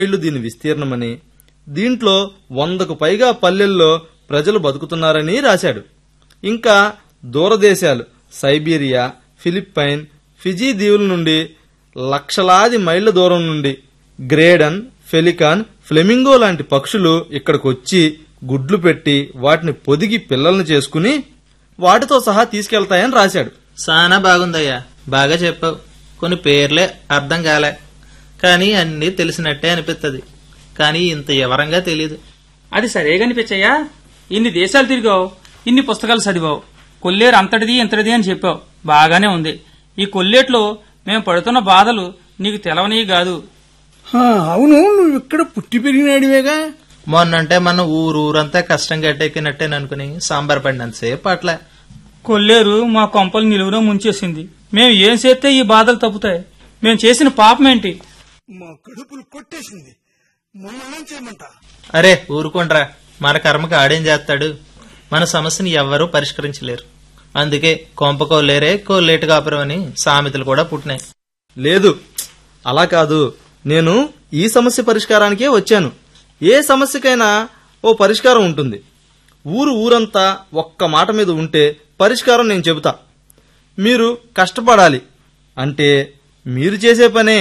మైళ్ళు దీని విస్తీర్ణమని దీంట్లో వందకు పైగా పల్లెల్లో ప్రజలు బతుకుతున్నారని రాశాడు ఇంకా దూరదేశాలు సైబీరియా ఫిలిప్పైన్ ఫిజీ దీవుల నుండి లక్షలాది మైళ్ళ దూరం నుండి గ్రేడన్ ఫెలికాన్ ఫ్లెమింగో లాంటి పక్షులు ఇక్కడికి వచ్చి గుడ్లు పెట్టి వాటిని పొదిగి పిల్లల్ని చేసుకుని వాటితో సహా తీసుకెళ్తాయని రాశాడు సానా బాగుందయ్యా బాగా చెప్పావు కొన్ని పేర్లే అర్థం కాలే కానీ అన్నీ తెలిసినట్టే అనిపిస్తుంది కానీ ఇంత వివరంగా తెలియదు అది సరే కనిపించయ్యా ఇన్ని దేశాలు తిరిగావు ఇన్ని పుస్తకాలు చదివావు కొల్లేరు అంతటిది ఇంతటిది అని చెప్పావు బాగానే ఉంది ఈ కొల్లేట్లో మేము పడుతున్న బాధలు నీకు తెలవని కాదు హా, అవును నువ్వు ఇక్కడ పుట్టి పెరిగినాడివేగా మొన్నంటే మన ఊరు ఊరంతా కష్టం గట్టెక్కినట్టేననుకుని సాంబార్ పడినంతసేపు అట్లా కొల్లేరు మా కొంపలు నిలువులో ముంచేసింది మేము ఏం చేస్తే ఈ బాధలు తప్పుతాయి మేము చేసిన పాపం ఏంటి మా కడుపులు కొట్టేసింది మొన్న చేయమంట అరే ఊరుకోండ్రా మన కర్మకి ఆడేం చేస్తాడు మన సమస్యని ఎవ్వరూ పరిష్కరించలేరు అందుకే కొంప కోల్లేరే కోల్లేటు కాపురం అని సామెతలు కూడా పుట్టినాయి లేదు అలా కాదు నేను ఈ సమస్య పరిష్కారానికే వచ్చాను ఏ సమస్యకైనా ఓ పరిష్కారం ఉంటుంది ఊరు ఊరంతా ఒక్క మాట మీద ఉంటే పరిష్కారం నేను చెబుతా మీరు కష్టపడాలి అంటే మీరు చేసే పనే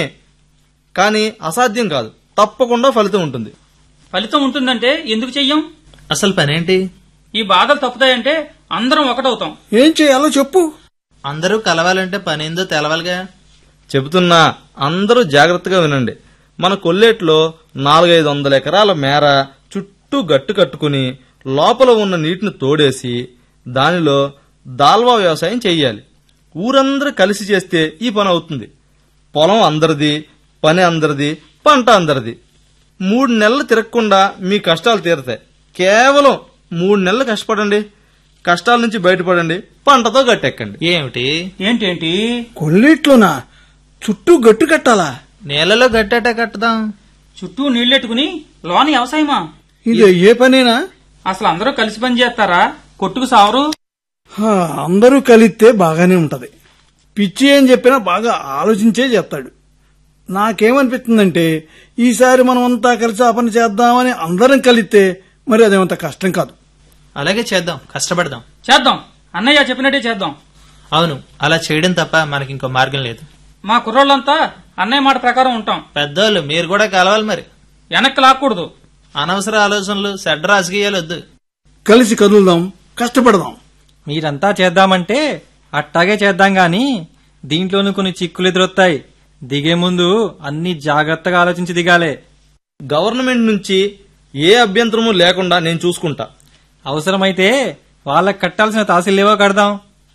కానీ అసాధ్యం కాదు తప్పకుండా ఫలితం ఉంటుంది ఫలితం ఉంటుందంటే ఎందుకు చెయ్యం అసలు పనేంటి ఈ బాధలు తప్పుతాయంటే అందరం ఒకటవుతాం ఏం చేయాలో చెప్పు అందరూ కలవాలంటే పనేందో తెలవాలిగా చెబుతున్నా అందరూ జాగ్రత్తగా వినండి మన కొల్లేట్లో నాలుగైదు వందల ఎకరాల మేర చుట్టూ గట్టు కట్టుకుని లోపల ఉన్న నీటిని తోడేసి దానిలో దాల్వా వ్యవసాయం చెయ్యాలి ఊరందరూ కలిసి చేస్తే ఈ పని అవుతుంది పొలం అందరిది పని అందరిది పంట అందరిది మూడు నెలలు తిరగకుండా మీ కష్టాలు తీరతాయి కేవలం మూడు నెలలు కష్టపడండి కష్టాల నుంచి బయటపడండి పంటతో గట్టెక్కండి ఏమిటి ఏంటేంటి కొల్లేట్లోనా చుట్టూ గట్టు కట్టాలా నేలలో గట్టేట కట్టదాం చుట్టూ నీళ్లెట్టుకుని లోని వ్యవసాయమా ఇది ఏ పనేనా అసలు అందరూ కలిసి పని చేస్తారా కొట్టుకు సావరు హా, అందరూ కలిస్తే బాగానే ఉంటది పిచ్చి ఏం చెప్పినా బాగా ఆలోచించే చెప్తాడు నాకేమనిపిస్తుందంటే ఈసారి మనం అంతా కలిసి ఆ పని చేద్దామని అందరం కలిస్తే మరి అదేమంత కష్టం కాదు అలాగే చేద్దాం కష్టపడదాం చేద్దాం అన్నయ్య చెప్పినట్టే చేద్దాం అవును అలా చేయడం తప్ప మనకి ఇంకో మార్గం లేదు మా కుర్రోళ్ళంతా అన్నయ్య మాట ప్రకారం ఉంటాం పెద్దోళ్ళు మీరు కూడా కలవాలి మరి వెనక్కి లాక్కూడదు అనవసర ఆలోచనలు చెడ్డ రాజకీయాలు వద్దు కలిసి కదులుదాం కష్టపడదాం మీరంతా చేద్దామంటే అట్టాగే చేద్దాం గాని దీంట్లోనూ కొన్ని చిక్కులు ఎదురొస్తాయి దిగే ముందు అన్ని జాగ్రత్తగా ఆలోచించి దిగాలే గవర్నమెంట్ నుంచి ఏ అభ్యంతరము లేకుండా నేను చూసుకుంటా అవసరమైతే వాళ్ళకి కట్టాల్సిన తహసీల్లేవో కడదాం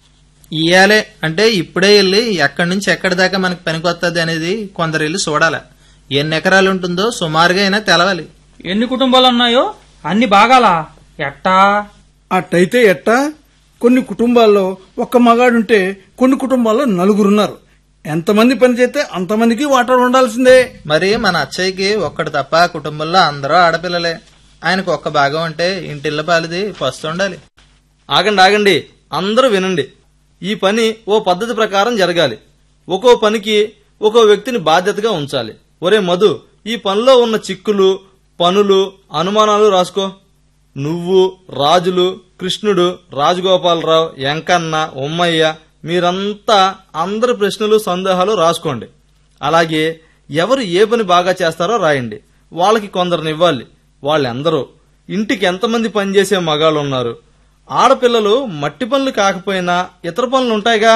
ఇయ్యాలే అంటే ఇప్పుడే వెళ్ళి ఎక్కడి నుంచి ఎక్కడి దాకా మనకి పనికొత్తది అనేది కొందరు వెళ్ళి చూడాలి ఎన్ని ఎకరాలు ఉంటుందో సుమారుగా అయినా తెలవాలి ఎన్ని కుటుంబాలు ఉన్నాయో అన్ని బాగాలా ఎట్టా అట్టయితే ఎట్టా కొన్ని కుటుంబాల్లో ఒక్క మగాడుంటే కొన్ని కుటుంబాల్లో నలుగురున్నారు ఎంతమంది పని చేస్తే అంతమందికి వాటర్ ఉండాల్సిందే మరి మన అచ్చయ్యకి ఒక్కడు తప్ప కుటుంబంలో అందరూ ఆడపిల్లలే ఆయనకు ఒక్క భాగం అంటే ఇంటిల్ల పాలిది పస్తు ఉండాలి ఆగండి ఆగండి అందరూ వినండి ఈ పని ఓ పద్ధతి ప్రకారం జరగాలి ఒక్కో పనికి ఒక్కో వ్యక్తిని బాధ్యతగా ఉంచాలి ఒరే మధు ఈ పనిలో ఉన్న చిక్కులు పనులు అనుమానాలు రాసుకో నువ్వు రాజులు కృష్ణుడు రాజగోపాలరావు ఎంకన్న ఉమ్మయ్య మీరంతా అందరి ప్రశ్నలు సందేహాలు రాసుకోండి అలాగే ఎవరు ఏ పని బాగా చేస్తారో రాయండి వాళ్ళకి కొందరిని ఇవ్వాలి వాళ్ళెందరూ ఇంటికి ఎంతమంది పనిచేసే మగాళ్ళు ఉన్నారు ఆడపిల్లలు మట్టి పనులు కాకపోయినా ఇతర పనులు ఉంటాయిగా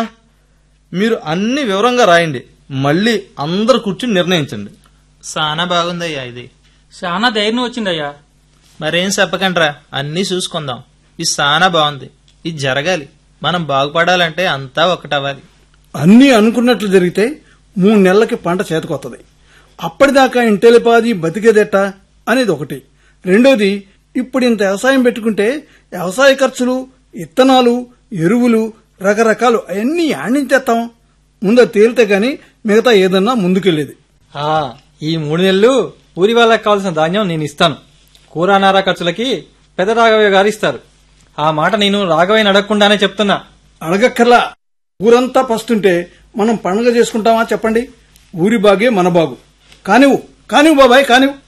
మీరు అన్ని వివరంగా రాయండి మళ్ళీ అందరు కూర్చుని నిర్ణయించండి సానా బాగుందయ్యా ఇది చాలా ధైర్యం వచ్చిందయ్యా మరేం చెప్పకండ్రా అన్నీ చూసుకుందాం ఇది సానా బాగుంది ఇది జరగాలి మనం బాగుపడాలంటే అంతా ఒకటవ్వాలి అన్నీ అనుకున్నట్లు జరిగితే మూడు నెలలకి పంట చేతికొత్తది అప్పటిదాకా ఇంటెలిపాది బతికేదెట్ట అనేది ఒకటి రెండోది ఇప్పుడు ఇంత వ్యవసాయం పెట్టుకుంటే వ్యవసాయ ఖర్చులు ఇత్తనాలు ఎరువులు రకరకాలు అవన్నీ యాడ్నుంచి తెస్తాం ముందు అది తేలితే గాని మిగతా ఏదన్నా ముందుకెళ్లేది ఆ ఈ మూడు నెలలు ఊరి వాళ్ళకి కావాల్సిన ధాన్యం నేను ఇస్తాను కూరానారా ఖర్చులకి పెద్ద రాఘవయ్య గారు ఇస్తారు ఆ మాట నేను రాఘవయ్యని అడగకుండానే చెప్తున్నా అడగక్కర్లా ఊరంతా పస్తుంటే మనం పండుగ చేసుకుంటామా చెప్పండి ఊరి బాగే మన బాగు కానివ్వు కానివ్వు బాబాయ్ కానివ్వు